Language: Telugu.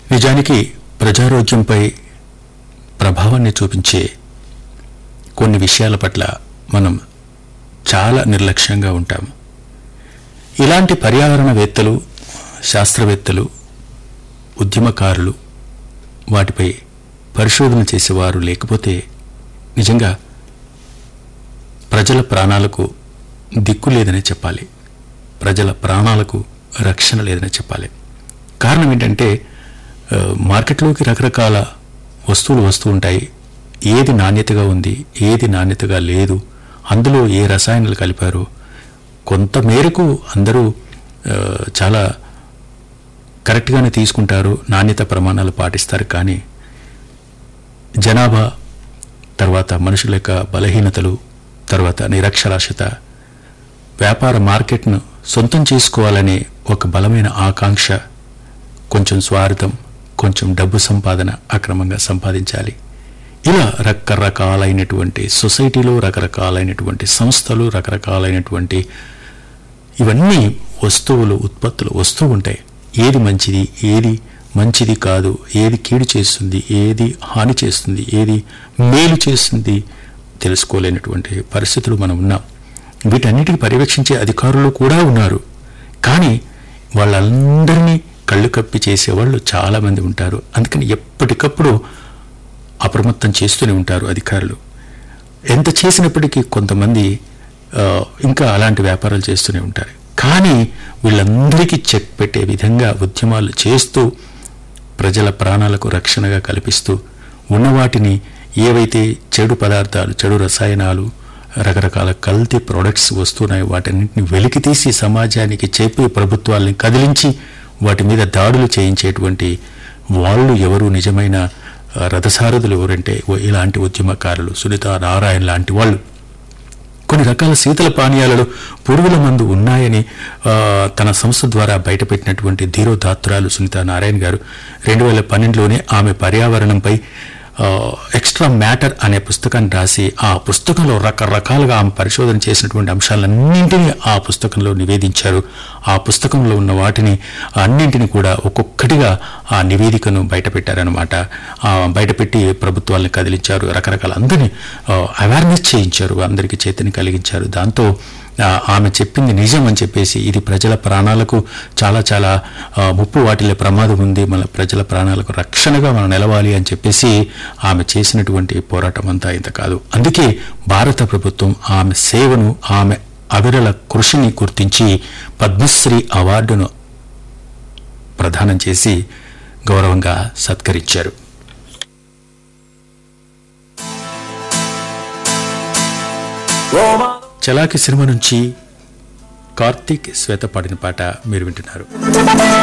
నిజానికి ప్రజారోగ్యంపై ప్రభావాన్ని చూపించే కొన్ని విషయాల పట్ల మనం చాలా నిర్లక్ష్యంగా ఉంటాము ఇలాంటి పర్యావరణవేత్తలు శాస్త్రవేత్తలు ఉద్యమకారులు వాటిపై పరిశోధన చేసేవారు లేకపోతే నిజంగా ప్రజల ప్రాణాలకు దిక్కు లేదనే చెప్పాలి ప్రజల ప్రాణాలకు రక్షణ లేదని చెప్పాలి కారణం ఏంటంటే ఆ, మార్కెట్లోకి రకరకాల వస్తువులు వస్తూ ఉంటాయి ఏది నాణ్యతగా ఉంది ఏది నాణ్యతగా లేదు అందులో ఏ రసాయనాలు కలిపారో కొంత మేరకు అందరూ ఆ, చాలా కరెక్ట్గానే తీసుకుంటారు నాణ్యత ప్రమాణాలు పాటిస్తారు కానీ జనాభా తర్వాత మనుషుల యొక్క బలహీనతలు తర్వాత నిరక్షరాస్యత వ్యాపార మార్కెట్ను సొంతం చేసుకోవాలనే ఒక బలమైన ఆకాంక్ష కొంచెం స్వార్థం కొంచెం డబ్బు సంపాదన అక్రమంగా సంపాదించాలి ఇలా రకరకాలైనటువంటి సొసైటీలో రకరకాలైనటువంటి సంస్థలు రకరకాలైనటువంటి ఇవన్నీ వస్తువులు ఉత్పత్తులు వస్తూ ఉంటాయి ఏది మంచిది ఏది మంచిది కాదు ఏది కీడు చేస్తుంది ఏది హాని చేస్తుంది ఏది మేలు చేస్తుంది తెలుసుకోలేనటువంటి పరిస్థితులు మనం ఉన్నాం వీటన్నిటిని పర్యవేక్షించే అధికారులు కూడా ఉన్నారు కానీ వాళ్ళందరినీ కళ్ళు కప్పి చేసేవాళ్ళు చాలామంది ఉంటారు అందుకని ఎప్పటికప్పుడు అప్రమత్తం చేస్తూనే ఉంటారు అధికారులు ఎంత చేసినప్పటికీ కొంతమంది ఆ, ఇంకా అలాంటి వ్యాపారాలు చేస్తూనే ఉంటారు కానీ వీళ్ళందరికీ చెక్ పెట్టే విధంగా ఉద్యమాలు చేస్తూ ప్రజల ప్రాణాలకు రక్షణగా కల్పిస్తూ ఉన్న వాటిని ఏవైతే చెడు పదార్థాలు చెడు రసాయనాలు రకరకాల కల్తీ ప్రొడక్ట్స్ వస్తున్నాయో వాటన్నింటిని వెలికి తీసి సమాజానికి చెప్పి ప్రభుత్వాల్ని కదిలించి వాటి మీద దాడులు చేయించేటువంటి వాళ్ళు ఎవరు నిజమైన ఆ, రథసారథులు ఎవరంటే ఓ- ఇలాంటి ఉద్యమకారులు సునీత నారాయణ లాంటి వాళ్ళు కొన్ని రకాల శీతల పానీయాలలో పురుగుల మందు ఉన్నాయని ఆ, తన సంస్థ ద్వారా బయటపెట్టినటువంటి ధీరోదాత్రాలు సునీత నారాయణ గారు రెండు వేల పన్నెండులోనే ఆమె పర్యావరణంపై ఆ, ఎక్స్ట్రా మ్యాటర్ అనే పుస్తకాన్ని రాసి ఆ పుస్తకంలో రకరకాలుగా ఆమె పరిశోధన చేసినటువంటి అంశాలన్నింటినీ ఆ పుస్తకంలో నివేదించారు ఆ పుస్తకంలో ఉన్న వాటిని అన్నింటిని కూడా ఒక్కొక్కటిగా ఆ నివేదికను బయటపెట్టారనమాట ఆ బయటపెట్టి ప్రభుత్వాలను కదిలించారు రకరకాల అందరినీ అవేర్నెస్ చేయించారు అందరికీ చైతన్యం కలిగించారు దాంతో ఆ, ఆమె చెప్పింది నిజం అని చెప్పేసి ఇది ప్రజల ప్రాణాలకు చాలా చాలా ఆ, ముప్పు వాటిల్లే ప్రమాదం ఉంది మన ప్రజల ప్రాణాలకు రక్షణగా మనం నిలవాలి అని చెప్పేసి ఆమె చేసినటువంటి పోరాటం అంతా ఇంత కాదు అందుకే భారత ప్రభుత్వం ఆమె సేవను ఆమె అవిరల కృషిని గుర్తించి పద్మశ్రీ అవార్డును ప్రదానం చేసి గౌరవంగా సత్కరించారు చలాకి సినిమా నుంచి కార్తీక్ శ్వేత పాడిన పాట మీరు వింటున్నారు